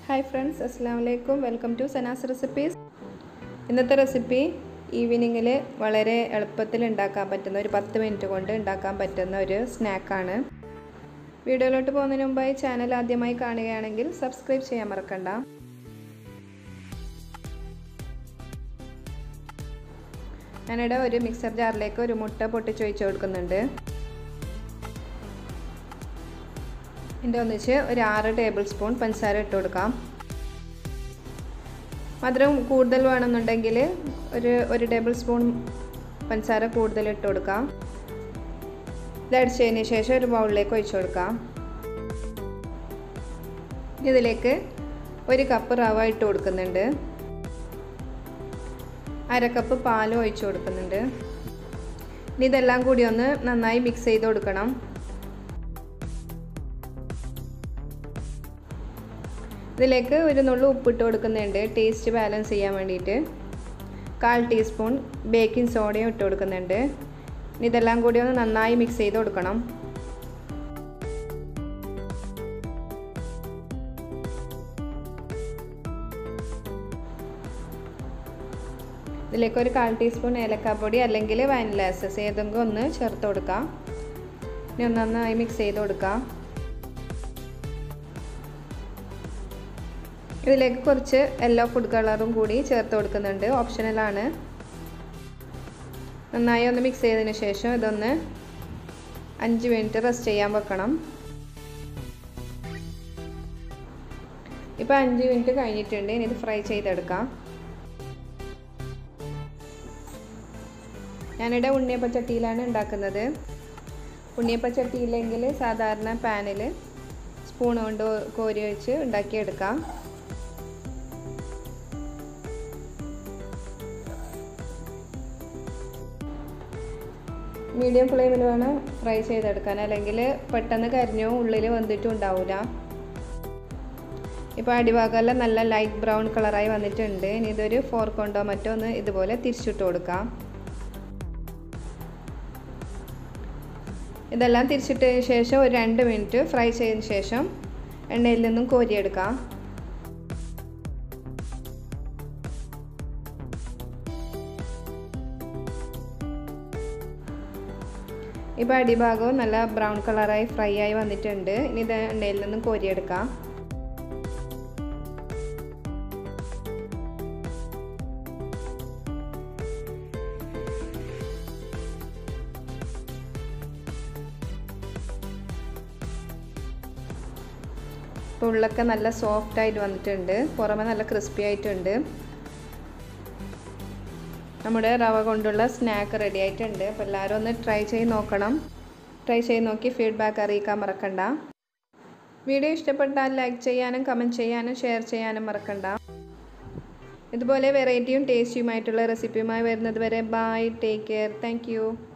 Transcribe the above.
hi friends അസ്സാം വലൈക്കും welcome to സനാസ് റെസിപ്പീസ് ഇന്നത്തെ റെസിപ്പി ഈവനിങ്ങിൽ വളരെ എളുപ്പത്തിൽ ഉണ്ടാക്കാൻ പറ്റുന്ന ഒരു പത്ത് മിനിറ്റ് കൊണ്ട് ഉണ്ടാക്കാൻ പറ്റുന്ന ഒരു സ്നാക്കാണ് വീഡിയോയിലോട്ട് പോകുന്നതിന് മുമ്പായി ചാനൽ ആദ്യമായി കാണുകയാണെങ്കിൽ സബ്സ്ക്രൈബ് ചെയ്യാൻ മറക്കണ്ട ഞാനിവിടെ ഒരു മിക്സർ ജാറിലേക്ക് ഒരു മുട്ട പൊട്ടിച്ചൊഴിച്ച് കൊടുക്കുന്നുണ്ട് ഇതിൻ്റെ ഒന്നിച്ച് ഒരു ആറ് ടേബിൾ സ്പൂൺ പഞ്ചസാര ഇട്ട് കൊടുക്കാം മധുരം കൂടുതൽ വേണമെന്നുണ്ടെങ്കിൽ ഒരു ഒരു ടേബിൾ സ്പൂൺ പഞ്ചസാര കൂടുതൽ ഇട്ട് കൊടുക്കാം ഇത് അടിച്ചതിന് ശേഷം ഒരു ബൗളിലേക്ക് ഒഴിച്ചു കൊടുക്കാം ഇതിലേക്ക് ഒരു കപ്പ് റവ ഇട്ട് കൊടുക്കുന്നുണ്ട് അര കപ്പ് പാലും ഒഴിച്ചു കൊടുക്കുന്നുണ്ട് ഇനി ഇതെല്ലാം കൂടി ഒന്ന് നന്നായി മിക്സ് ചെയ്ത് കൊടുക്കണം ഇതിലേക്ക് ഒരു നുള്ളു ഉപ്പിട്ട് കൊടുക്കുന്നുണ്ട് ടേസ്റ്റ് ബാലൻസ് ചെയ്യാൻ വേണ്ടിയിട്ട് കാൽ ടീസ്പൂൺ ബേക്കിംഗ് സോഡയും ഇട്ട് കൊടുക്കുന്നുണ്ട് ഇതെല്ലാം കൂടി ഒന്ന് നന്നായി മിക്സ് ചെയ്ത് കൊടുക്കണം ഇതിലേക്ക് ഒരു കാൽ ടീസ്പൂൺ ഏലക്കാപ്പൊടി അല്ലെങ്കിൽ വാനില എസസ് ഏതെങ്കിലും ഒന്ന് ചേർത്ത് കൊടുക്കാം ഇനി ഒന്ന് നന്നായി മിക്സ് ചെയ്ത് കൊടുക്കാം ഇതിലേക്ക് കുറച്ച് യെല്ലോ ഫുഡ് കളറും കൂടി ചേർത്ത് കൊടുക്കുന്നുണ്ട് ഓപ്ഷണലാണ് നന്നായി ഒന്ന് മിക്സ് ചെയ്തതിന് ശേഷം ഇതൊന്ന് അഞ്ച് മിനിറ്റ് റെസ്റ്റ് ചെയ്യാൻ വെക്കണം ഇപ്പോൾ അഞ്ച് മിനിറ്റ് കഴിഞ്ഞിട്ടുണ്ട് ഇനി ഇത് ഫ്രൈ ചെയ്തെടുക്കാം ഞാനിവിടെ ഉണ്ണിയപ്പച്ചട്ടിയിലാണ് ഉണ്ടാക്കുന്നത് ഉണ്ണിയപ്പച്ചട്ടിയില്ലെങ്കിൽ സാധാരണ പാനിൽ സ്പൂൺ കൊണ്ട് കോരി വെച്ച് ഉണ്ടാക്കിയെടുക്കാം മീഡിയം ഫ്ലെയിമിൽ വേണം ഫ്രൈ ചെയ്തെടുക്കാൻ അല്ലെങ്കിൽ പെട്ടെന്ന് കരിഞ്ഞോ ഉള്ളിൽ വന്നിട്ടും ഉണ്ടാവില്ല ഇപ്പോൾ അടിഭാഗമെല്ലാം നല്ല ലൈറ്റ് ബ്രൗൺ കളറായി വന്നിട്ടുണ്ട് ഇനി ഇതൊരു ഫോർ കൊണ്ടോ മറ്റോ ഒന്ന് ഇതുപോലെ തിരിച്ചിട്ട് കൊടുക്കാം ഇതെല്ലാം തിരിച്ചിട്ടതിന് ശേഷം ഒരു രണ്ട് മിനിറ്റ് ഫ്രൈ ചെയ്തതിന് ശേഷം എണ്ണയിൽ നിന്നും കോരിയെടുക്കാം ഇപ്പോൾ അടിഭാഗവും നല്ല ബ്രൗൺ കളറായി ഫ്രൈ ആയി വന്നിട്ടുണ്ട് ഇനി ഇത് എണ്ണയിൽ നിന്നും കോരിയെടുക്കാം ഉള്ളൊക്കെ നല്ല സോഫ്റ്റ് ആയിട്ട് വന്നിട്ടുണ്ട് പുറമെ നല്ല ക്രിസ്പി ആയിട്ടുണ്ട് നമ്മുടെ റവ കൊണ്ടുള്ള സ്നാക്ക് റെഡി ആയിട്ടുണ്ട് അപ്പോൾ എല്ലാവരും ഒന്ന് ട്രൈ ചെയ്ത് നോക്കണം ട്രൈ ചെയ്ത് നോക്കി ഫീഡ്ബാക്ക് അറിയിക്കാൻ മറക്കണ്ട വീഡിയോ ഇഷ്ടപ്പെട്ടാൽ ലൈക്ക് ചെയ്യാനും കമൻറ്റ് ചെയ്യാനും ഷെയർ ചെയ്യാനും മറക്കണ്ട ഇതുപോലെ വെറൈറ്റിയും ടേസ്റ്റിയുമായിട്ടുള്ള റെസിപ്പിയുമായി വരുന്നത് വരെ ബൈ ടേക്ക് കെയർ താങ്ക്